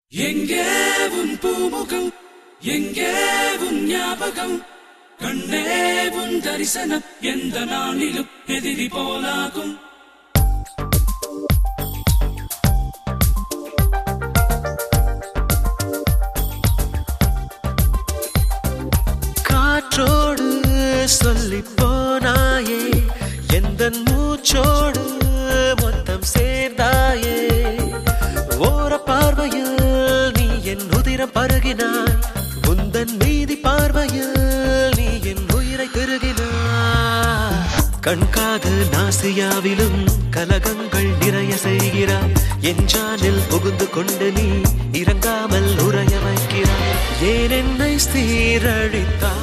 எங்கே உன் பூமுகம் எங்கே உன் ஞாபகம் கண்ணே உன் தரிசனம் எந்த நாளிலும் எதிரி போலாகும் காற்றோடு சொல்லி போனாயே எந்த மூச்சோடு மொத்தம் சேர்ந்தாயே ஓர பார்வையில் நீ என் உதிரம் பருகினாய் உந்தன் மீதி பார்வையில் நீ என் உயிரை திருகினாய் கண்காது நாசியாவிலும் கலகங்கள் நிறைய செய்கிறாய் என் ஜானில் புகுந்து கொண்டு நீ இறங்காமல் உறைய வைக்கிறாய் ஏன் என்னை சீரழித்தாய்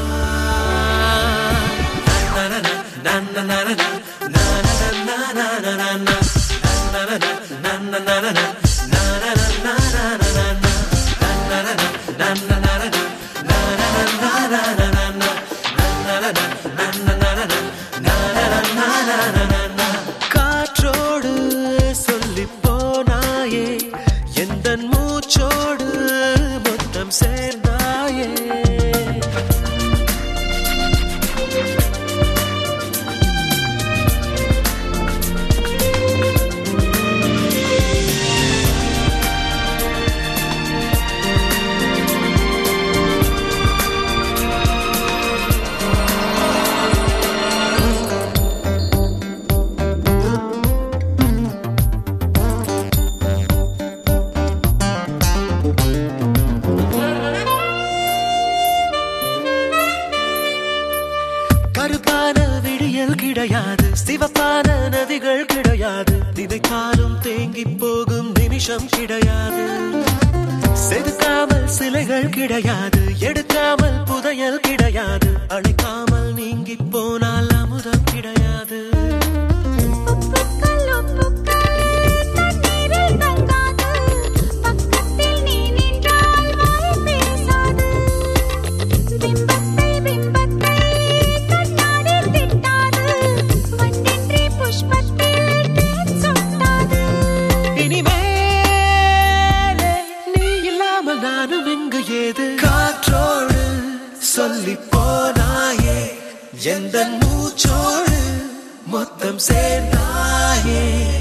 காற்றோடு சொல்லி போனாயே எந்த மூச்சோடு மொத்தம் சேர்ந்தாயே கருப்பான விடியல் கிடையாது சிவப்பான நதிகள் கிடையாது நினைத்தாலும் தேங்கி போகும் நிமிஷம் கிடையாது செதுக்காமல் சிலைகள் கிடையாது எடுக்காமல் புதையல் கிடையாது அழைக்காமல் நீங்கி போனால் அமுதம் கிடையாது ஒப்புக்கள் ஒப்புக்கள் தண்ணீரில் தங்காது பக்கத்தில் நீ நின்றால் வாய் பேசாது பிம்பத்தை பிம்பத்தை கண்ணாடி திட்டாது வண்டின்றி புஷ்பத்தில் தேன் சொட்டாது இனிமேலே நீ இல்லாமல் நானும் இங்கு ஏது காற்றோடு சொல்லி போனாயே எந்த மூச்சோடு மொத்தம் சேர்ந்தாயே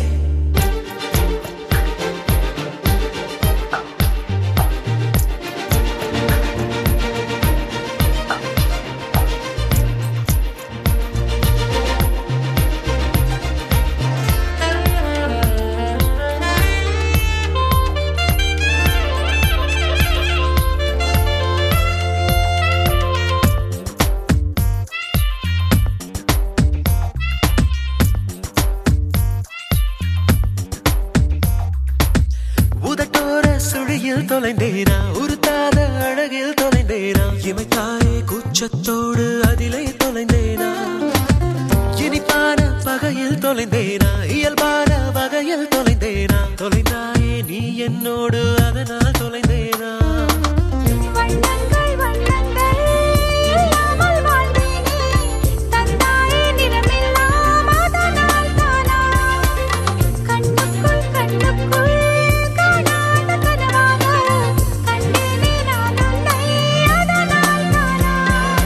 உதட்டோர சுழியில் தொலைந்தேனா உருத்தாத அழகில் தொலைந்தேனா இமைத்தாயே கூச்சத்தோடு அதிலே தொலைந்தேனா இனிப்பான பகையில் தொலைந்தேனா இயல்பான வகையில் தொலைந்தேனா தொலைந்தாயே நீ என்னோடு அதனால் தொலைந்தேனா வண்ணங்கள் வண்ணங்கள் இல்லாமல் வாழ்வேனே தந்தாயே நிறமெல்லாம் அதனால் தானா கண்ணுக்குள் கண்ணுக்குள் காணாத கனவாக கண்டேனே நான் உன்னை அதனால் தானா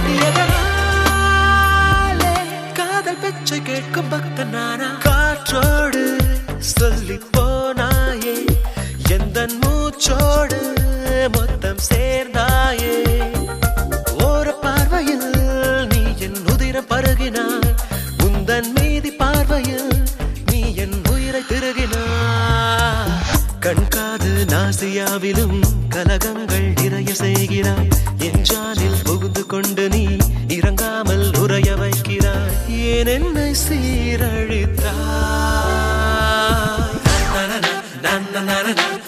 எதனாலே காதல் பெற்றை கேட்கும் பக்தன் நானா காற்றோடு சொல்லி போனாயே எந்த மூச்சோடு மொத்தம் சேர்ந்தாயே ஓர பார்வையில் நீ என் உதிரம் பருகினாய் உந்தன் மீதி பார்வையில் நீ என் உயிரை திருகினாய் கண்காது நாசியாவிலும் கலகங்கள் நிறைய செய்கிறாய் என் ஜானில் புகுந்து கொண்டு நீ இறங்காமல் உறைய வைக்கிறாய் ஏன் என்னை சீரழித்தாய்